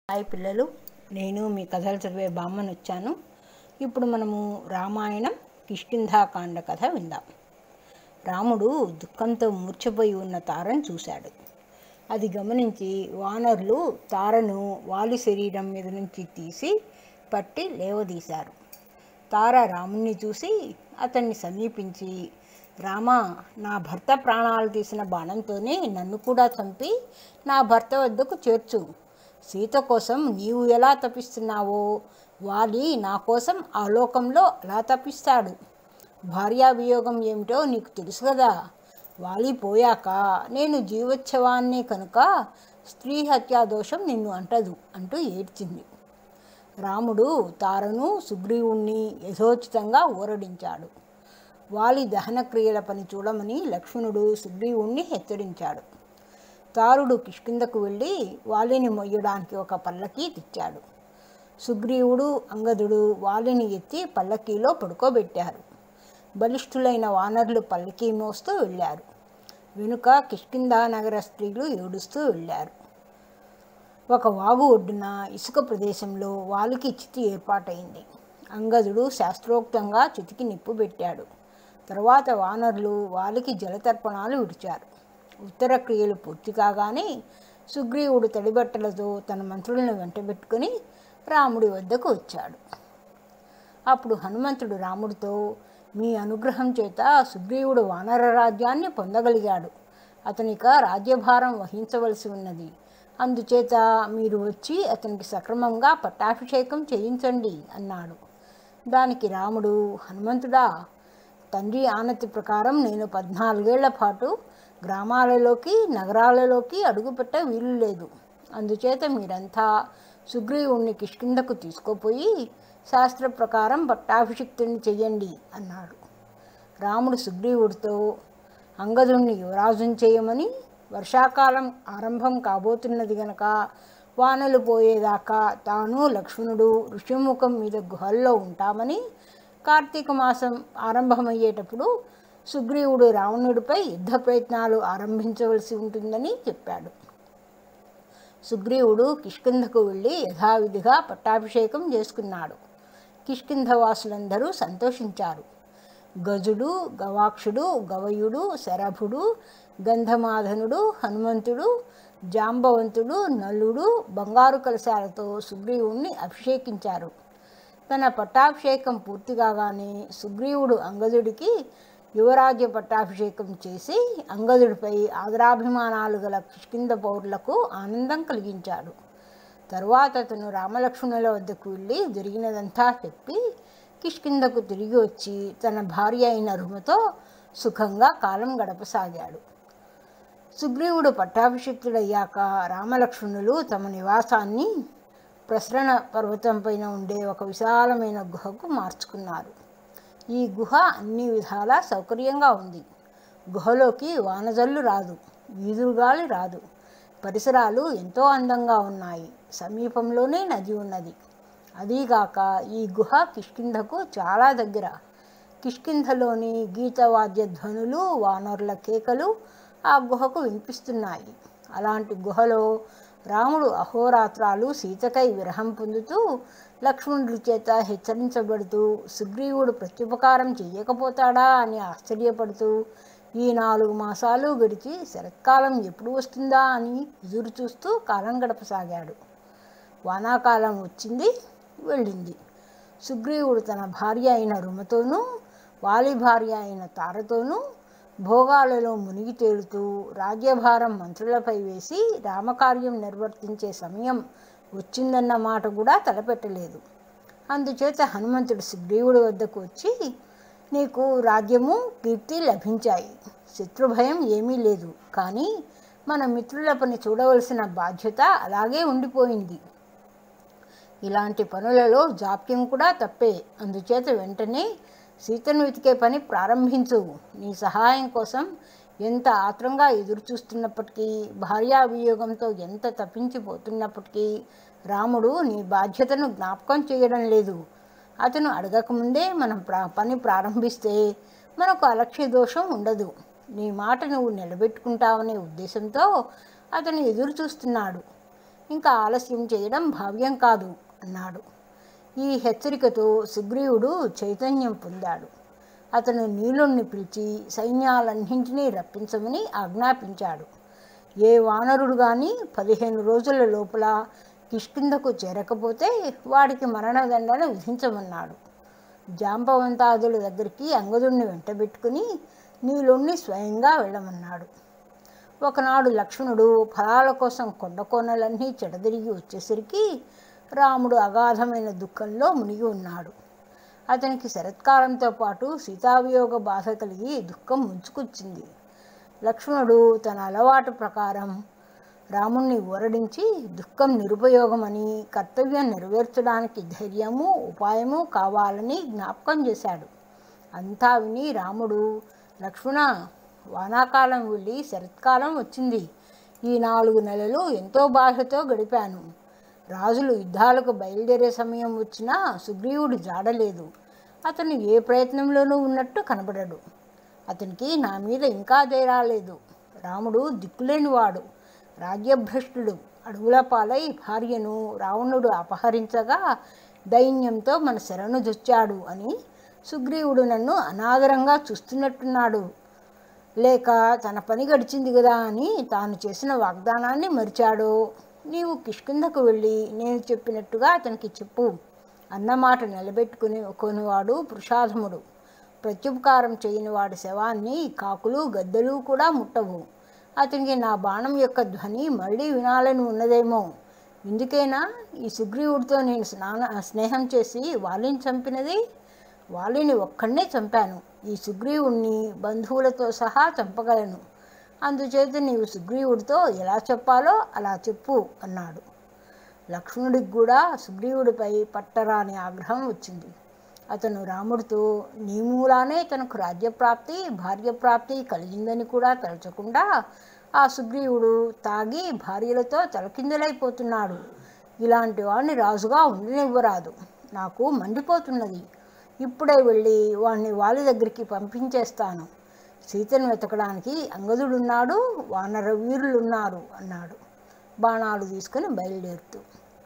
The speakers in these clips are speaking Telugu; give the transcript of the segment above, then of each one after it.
హాయ్ పిల్లలు నేను మీ కథలు చదివే బామ్మని వచ్చాను ఇప్పుడు మనము రామాయణం కిష్కింధాకాండ కథ విందాం రాముడు దుఃఖంతో మూర్ఛపోయి ఉన్న తారను చూశాడు అది గమనించి వానరులు తారను వాలి శరీరం మీద నుంచి తీసి పట్టి లేవదీశారు తార రాముణ్ణి చూసి అతన్ని సమీపించి రామా నా భర్త ప్రాణాలు తీసిన బాణంతోనే నన్ను కూడా చంపి నా భర్త వద్దకు చేర్చు సీత కోసం నీవు ఎలా తప్పిస్తున్నావో వాలి నా కోసం ఆ లోకంలో అలా తప్పిస్తాడు భార్యావియోగం ఏమిటో నీకు తెలుసు కదా వాలి పోయాక నేను జీవోత్సవాన్ని కనుక స్త్రీ హత్యా దోషం నిన్ను అంటదు అంటూ ఏడ్చింది రాముడు తారను సుగ్రీవుణ్ణి యథోచితంగా ఊరడించాడు వాలి దహన క్రియల పని చూడమని లక్ష్మణుడు సుగ్రీవుణ్ణి హెచ్చరించాడు తారుడు కిష్కిందకు వెళ్ళి వాలిని మొయ్యడానికి ఒక పల్లకి తెచ్చాడు సుగ్రీవుడు అంగదుడు వాలిని ఎత్తి పల్లకీలో పడుకోబెట్టారు బలిష్ఠులైన వానరులు పల్లకీ మోస్తూ వెళ్ళారు వెనుక కిష్కింద నగర స్త్రీలు ఏడుస్తూ వెళ్ళారు ఒక వాగు ఒడ్డున ఇసుక ప్రదేశంలో వాలికి చితి ఏర్పాటైంది అంగదుడు శాస్త్రోక్తంగా చితికి నిప్పు పెట్టాడు తర్వాత వానరులు వాలికి జలతర్పణాలు విడిచారు ఉత్తర క్రియలు పూర్తి కాగానే సుగ్రీవుడు తడిబట్టలతో తన మంత్రులను వెంటబెట్టుకుని రాముడి వద్దకు వచ్చాడు అప్పుడు హనుమంతుడు రాముడితో మీ అనుగ్రహం చేత సుగ్రీవుడు వానర రాజ్యాన్ని పొందగలిగాడు అతనిక రాజ్యభారం వహించవలసి ఉన్నది అందుచేత మీరు వచ్చి అతనికి సక్రమంగా పట్టాభిషేకం చేయించండి అన్నాడు దానికి రాముడు హనుమంతుడా తండ్రి ఆనతి ప్రకారం నేను పద్నాలుగేళ్ల పాటు గ్రామాలలోకి నగరాలలోకి అడుగుపెట్ట వీలు లేదు అందుచేత మీరంతా సుగ్రీవుణ్ణి కిష్కిందకు తీసుకుపోయి శాస్త్ర ప్రకారం పట్టాభిషిక్తుని చెయ్యండి అన్నాడు రాముడు సుగ్రీవుడితో అంగదుణ్ణి యువరాజుని చేయమని వర్షాకాలం ఆరంభం కాబోతున్నది గనక వానలు పోయేదాకా తాను లక్ష్మణుడు ఋషిముఖం మీద గుహల్లో ఉంటామని కార్తీక మాసం ఆరంభమయ్యేటప్పుడు సుగ్రీవుడు రావణుడిపై యుద్ధ ప్రయత్నాలు ఆరంభించవలసి ఉంటుందని చెప్పాడు సుగ్రీవుడు కిష్కింధకు వెళ్ళి యథావిధిగా పట్టాభిషేకం చేసుకున్నాడు కిష్కింధ వాసులందరూ సంతోషించారు గజుడు గవాక్షుడు గవయుడు శరభుడు గంధమాధనుడు హనుమంతుడు జాంబవంతుడు నలుడు బంగారు కలశాలతో సుగ్రీవుణ్ణి అభిషేకించారు తన పట్టాభిషేకం పూర్తి కాగానే సుగ్రీవుడు అంగదుడికి యువరాజ్య పట్టాభిషేకం చేసి అంగదుడిపై ఆదరాభిమానాలు గల కిష్కింద పౌరులకు ఆనందం కలిగించాడు తరువాత అతను రామలక్ష్మణుల వద్దకు వెళ్ళి జరిగినదంతా చెప్పి కిష్కిందకు తిరిగి వచ్చి తన భార్య అయిన రుమతో సుఖంగా కాలం గడపసాగాడు సుగ్రీవుడు పట్టాభిషిక్తుడయ్యాక రామలక్ష్మణులు తమ నివాసాన్ని ప్రసరణ పర్వతం పైన ఉండే ఒక విశాలమైన గుహకు మార్చుకున్నారు ఈ గుహ అన్ని విధాలా సౌకర్యంగా ఉంది గుహలోకి వానజల్లు రాదు వీధుగాలి రాదు పరిసరాలు ఎంతో అందంగా ఉన్నాయి సమీపంలోనే నది ఉన్నది అదీగాక ఈ గుహ కిష్కింధకు చాలా దగ్గర కిష్కింధలోని గీతవాద్య ధ్వనులు వానరుల కేకలు ఆ గుహకు వినిపిస్తున్నాయి అలాంటి గుహలో రాముడు అహోరాత్రాలు సీతకై విరహం పొందుతూ లక్ష్మణుడి చేత హెచ్చరించబడుతూ సుగ్రీవుడు ప్రత్యుపకారం చెయ్యకపోతాడా అని ఆశ్చర్యపడుతూ ఈ నాలుగు మాసాలు గడిచి శరత్కాలం ఎప్పుడు వస్తుందా అని ఎదురు చూస్తూ కాలం గడపసాగాడు వానాకాలం వచ్చింది వెళ్ళింది సుగ్రీవుడు తన భార్య అయిన రుమతోనూ వాలి భార్య అయిన తారతోనూ భోగాలలో మునిగి తేలుతూ రాజ్యభారం మంత్రులపై వేసి రామకార్యం నిర్వర్తించే సమయం వచ్చిందన్న మాట కూడా తలపెట్టలేదు అందుచేత హనుమంతుడు సుగ్రీవుడి వద్దకు వచ్చి నీకు రాజ్యము కీర్తి లభించాయి శత్రుభయం ఏమీ లేదు కానీ మన మిత్రుల పని చూడవలసిన బాధ్యత అలాగే ఉండిపోయింది ఇలాంటి పనులలో జాప్యం కూడా తప్పే అందుచేత వెంటనే సీతను వెతికే పని ప్రారంభించు నీ సహాయం కోసం ఎంత ఆత్రంగా ఎదురు చూస్తున్నప్పటికీ భార్యావియోగంతో ఎంత తప్పించిపోతున్నప్పటికీ రాముడు నీ బాధ్యతను జ్ఞాపకం చేయడం లేదు అతను అడగకముందే మనం ప్రా పని ప్రారంభిస్తే మనకు అలక్ష్య దోషం ఉండదు నీ మాట నువ్వు నిలబెట్టుకుంటావనే ఉద్దేశంతో అతను ఎదురు చూస్తున్నాడు ఇంకా ఆలస్యం చేయడం భావ్యం కాదు అన్నాడు ఈ హెచ్చరికతో సుగ్రీవుడు చైతన్యం పొందాడు అతను నీలుణ్ణి పిలిచి సైన్యాలన్నింటినీ రప్పించమని ఆజ్ఞాపించాడు ఏ వానరుడు కానీ పదిహేను రోజుల లోపల కిష్కిందకు చేరకపోతే వాడికి మరణదండన విధించమన్నాడు జాంబవంతాదుల దగ్గరికి అంగదుణ్ణి వెంటబెట్టుకుని నీలుణ్ణి స్వయంగా వెళ్ళమన్నాడు ఒకనాడు లక్ష్మణుడు ఫలాల కోసం కొండ కోనలన్నీ చెడదిరిగి వచ్చేసరికి రాముడు అగాధమైన దుఃఖంలో మునిగి ఉన్నాడు అతనికి శరత్కాలంతో పాటు సీతావియోగ బాధ కలిగి దుఃఖం ముంచుకొచ్చింది లక్ష్మణుడు తన అలవాటు ప్రకారం రాముణ్ణి ఊరడించి దుఃఖం నిరుపయోగమని కర్తవ్యం నెరవేర్చడానికి ధైర్యము ఉపాయము కావాలని జ్ఞాపకం చేశాడు అంతా విని రాముడు లక్ష్మణ వానాకాలం వెళ్ళి శరత్కాలం వచ్చింది ఈ నాలుగు నెలలు ఎంతో బాధతో గడిపాను రాజులు యుద్ధాలకు బయలుదేరే సమయం వచ్చినా సుగ్రీవుడు జాడలేదు అతను ఏ ప్రయత్నంలోనూ ఉన్నట్టు కనబడడు అతనికి నా మీద ఇంకా రాలేదు రాముడు దిక్కులేనివాడు రాజ్యభ్రష్టుడు అడవుల పాలై భార్యను రావణుడు అపహరించగా దైన్యంతో మన శరణు దొచ్చాడు అని సుగ్రీవుడు నన్ను అనాదరంగా చూస్తున్నట్టున్నాడు లేక తన పని గడిచింది కదా అని తాను చేసిన వాగ్దానాన్ని మరిచాడో నీవు కిష్కిందకు వెళ్ళి నేను చెప్పినట్టుగా అతనికి చెప్పు అన్నమాట నిలబెట్టుకుని కొనివాడు పురుషాధముడు ప్రత్యుపకారం చేయని వాడి శవాన్ని కాకులు గద్దలు కూడా ముట్టవు అతనికి నా బాణం యొక్క ధ్వని మళ్ళీ వినాలని ఉన్నదేమో ఇందుకేనా ఈ సుగ్రీవుడితో నేను స్నాన స్నేహం చేసి వాలిని చంపినది వాలిని ఒక్కడనే చంపాను ఈ సుగ్రీవుణ్ణి బంధువులతో సహా చంపగలను అందుచేత నీవు సుగ్రీవుడితో ఎలా చెప్పాలో అలా చెప్పు అన్నాడు లక్ష్మణుడికి కూడా సుగ్రీవుడిపై పట్టరాని ఆగ్రహం వచ్చింది అతను రాముడితో నీ మూలానే తనకు రాజ్యప్రాప్తి భార్యప్రాప్తి కలిగిందని కూడా తలచకుండా ఆ సుగ్రీవుడు తాగి భార్యలతో తలకిందులైపోతున్నాడు ఇలాంటి వాడిని రాజుగా ఉండనివ్వరాదు నాకు మండిపోతున్నది ఇప్పుడే వెళ్ళి వాడిని వాళ్ళ దగ్గరికి పంపించేస్తాను సీతను వెతకడానికి అంగదుడున్నాడు వానర వీరులున్నారు అన్నాడు బాణాలు తీసుకుని బయలుదేరుతూ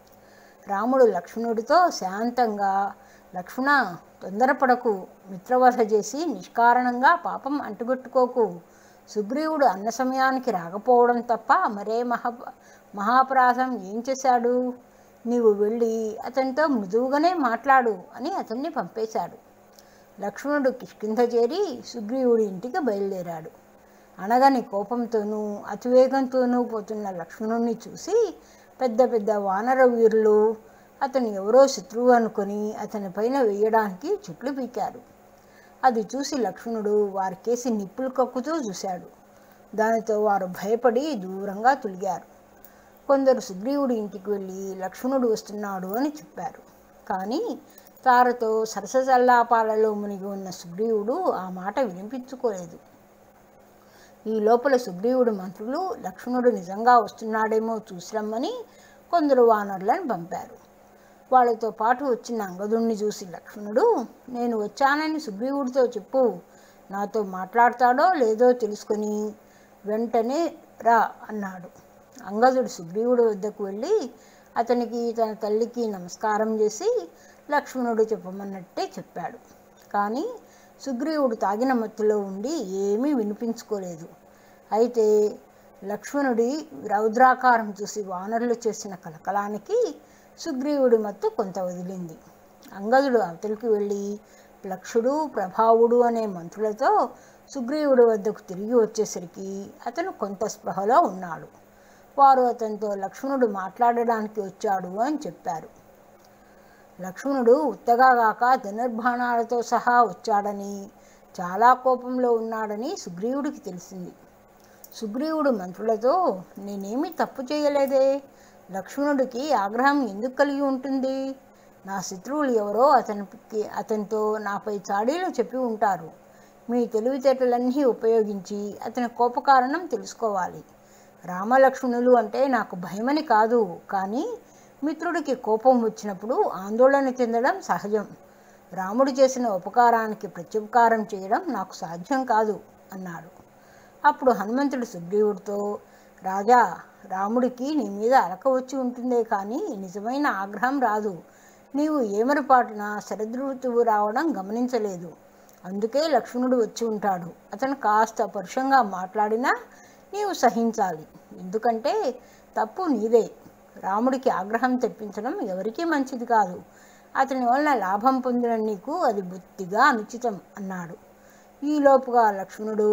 రాముడు లక్ష్మణుడితో శాంతంగా లక్ష్మణ తొందరపడకు మిత్రవధ చేసి నిష్కారణంగా పాపం అంటుగొట్టుకోకు సుగ్రీవుడు అన్న సమయానికి రాకపోవడం తప్ప మరే మహా మహాపరాధం ఏం చేశాడు నీవు వెళ్ళి అతనితో మృదువుగానే మాట్లాడు అని అతన్ని పంపేశాడు లక్ష్మణుడు కిష్కింధ చేరి సుగ్రీవుడి ఇంటికి బయలుదేరాడు అనగని కోపంతోనూ అతివేగంతోనూ పోతున్న లక్ష్మణుణ్ణి చూసి పెద్ద పెద్ద వానర వీరులు అతను ఎవరో శత్రువు అనుకొని అతని పైన వేయడానికి చుట్లు పీకారు అది చూసి లక్ష్మణుడు వారి కేసి నిప్పులు కక్కుతూ చూశాడు దానితో వారు భయపడి దూరంగా తొలిగారు కొందరు సుగ్రీవుడి ఇంటికి వెళ్ళి లక్ష్మణుడు వస్తున్నాడు అని చెప్పారు కానీ తారతో సరసజల్లాపాలలో మునిగి ఉన్న సుగ్రీవుడు ఆ మాట వినిపించుకోలేదు ఈ లోపల సుగ్రీవుడి మంత్రులు లక్ష్మణుడు నిజంగా వస్తున్నాడేమో చూసిరమ్మని కొందరు వానరులను పంపారు వాళ్ళతో పాటు వచ్చిన అంగదుణ్ణి చూసి లక్ష్మణుడు నేను వచ్చానని సుగ్రీవుడితో చెప్పు నాతో మాట్లాడతాడో లేదో తెలుసుకొని వెంటనే రా అన్నాడు అంగదుడు సుగ్రీవుడి వద్దకు వెళ్ళి అతనికి తన తల్లికి నమస్కారం చేసి లక్ష్మణుడు చెప్పమన్నట్టే చెప్పాడు కానీ సుగ్రీవుడు తాగిన మత్తులో ఉండి ఏమీ వినిపించుకోలేదు అయితే లక్ష్మణుడి రౌద్రాకారం చూసి వానరులు చేసిన కలకలానికి సుగ్రీవుడి మత్తు కొంత వదిలింది అంగదుడు అవతలికి వెళ్ళి లక్షుడు ప్రభావుడు అనే మంత్రులతో సుగ్రీవుడి వద్దకు తిరిగి వచ్చేసరికి అతను కొంత స్పృహలో ఉన్నాడు వారు అతనితో లక్ష్మణుడు మాట్లాడడానికి వచ్చాడు అని చెప్పారు లక్ష్మణుడు ఉత్తగాగాక ధనుర్బాణాలతో సహా వచ్చాడని చాలా కోపంలో ఉన్నాడని సుగ్రీవుడికి తెలిసింది సుగ్రీవుడు మంత్రులతో నేనేమీ తప్పు చేయలేదే లక్ష్మణుడికి ఆగ్రహం ఎందుకు కలిగి ఉంటుంది నా శత్రువులు ఎవరో అతనికి అతనితో నాపై చాడీలు చెప్పి ఉంటారు మీ తెలివితేటలన్నీ ఉపయోగించి అతని కోపకారణం తెలుసుకోవాలి రామలక్ష్మణులు అంటే నాకు భయమని కాదు కానీ మిత్రుడికి కోపం వచ్చినప్పుడు ఆందోళన చెందడం సహజం రాముడు చేసిన ఉపకారానికి ప్రత్యుపకారం చేయడం నాకు సాధ్యం కాదు అన్నాడు అప్పుడు హనుమంతుడు సుగ్రీవుడితో రాజా రాముడికి నీ మీద అలక వచ్చి ఉంటుందే కానీ నిజమైన ఆగ్రహం రాదు నీవు ఏమరపాటున శరదృతువు రావడం గమనించలేదు అందుకే లక్ష్మణుడు వచ్చి ఉంటాడు అతను కాస్త పరుషంగా మాట్లాడినా నీవు సహించాలి ఎందుకంటే తప్పు నీదే రాముడికి ఆగ్రహం తెప్పించడం ఎవరికీ మంచిది కాదు అతని వలన లాభం పొందిన నీకు అది బొత్తిగా అనుచితం అన్నాడు ఈలోపుగా లక్ష్మణుడు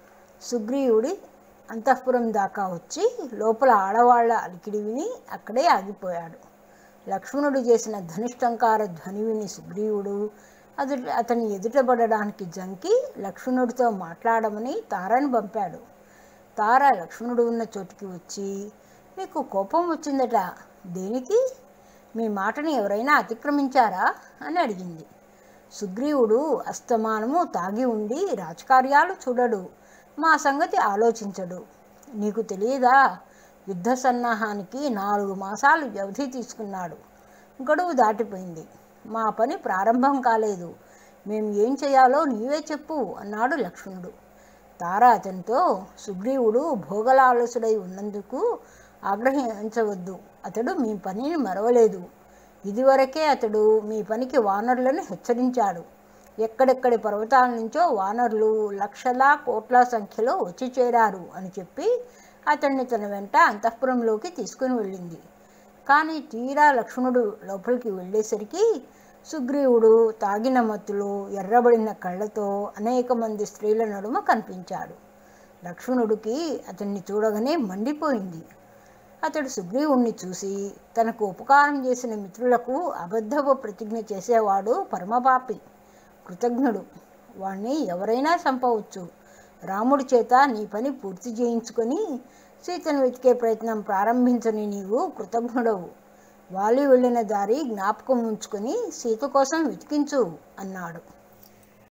సుగ్రీవుడి అంతఃపురం దాకా వచ్చి లోపల ఆడవాళ్ల అలికిడి విని అక్కడే ఆగిపోయాడు లక్ష్మణుడు చేసిన ధనుష్టంకార ధ్వని విని సుగ్రీవుడు అది అతని ఎదుటపడడానికి జంకి లక్ష్మణుడితో మాట్లాడమని తారని పంపాడు తార లక్ష్మణుడు ఉన్న చోటికి వచ్చి మీకు కోపం వచ్చిందట దేనికి మీ మాటని ఎవరైనా అతిక్రమించారా అని అడిగింది సుగ్రీవుడు అస్తమానము తాగి ఉండి రాజకార్యాలు చూడడు మా సంగతి ఆలోచించడు నీకు తెలియదా యుద్ధ సన్నాహానికి నాలుగు మాసాలు వ్యవధి తీసుకున్నాడు గడువు దాటిపోయింది మా పని ప్రారంభం కాలేదు మేము ఏం చేయాలో నీవే చెప్పు అన్నాడు లక్ష్మణుడు తార అతనితో సుగ్రీవుడు భోగలాలసుడై ఉన్నందుకు ఆగ్రహించవద్దు అతడు మీ పనిని మరవలేదు ఇదివరకే అతడు మీ పనికి వానరులను హెచ్చరించాడు ఎక్కడెక్కడి పర్వతాల నుంచో వానరులు లక్షల కోట్ల సంఖ్యలో వచ్చి చేరారు అని చెప్పి అతన్ని తన వెంట అంతఃపురంలోకి తీసుకుని వెళ్ళింది కానీ తీరా లక్ష్మణుడు లోపలికి వెళ్ళేసరికి సుగ్రీవుడు తాగిన మత్తులో ఎర్రబడిన కళ్ళతో అనేక మంది స్త్రీల నడుమ కనిపించాడు లక్ష్మణుడికి అతన్ని చూడగానే మండిపోయింది అతడు సుగ్రీవుణ్ణి చూసి తనకు ఉపకారం చేసిన మిత్రులకు అబద్ధపు ప్రతిజ్ఞ చేసేవాడు పరమపాపి కృతజ్ఞుడు వాణ్ణి ఎవరైనా చంపవచ్చు రాముడి చేత నీ పని పూర్తి చేయించుకొని సీతను వెతికే ప్రయత్నం ప్రారంభించని నీవు కృతజ్ఞుడవు వాలి వెళ్ళిన దారి జ్ఞాపకం ఉంచుకొని సీత కోసం వెతికించు అన్నాడు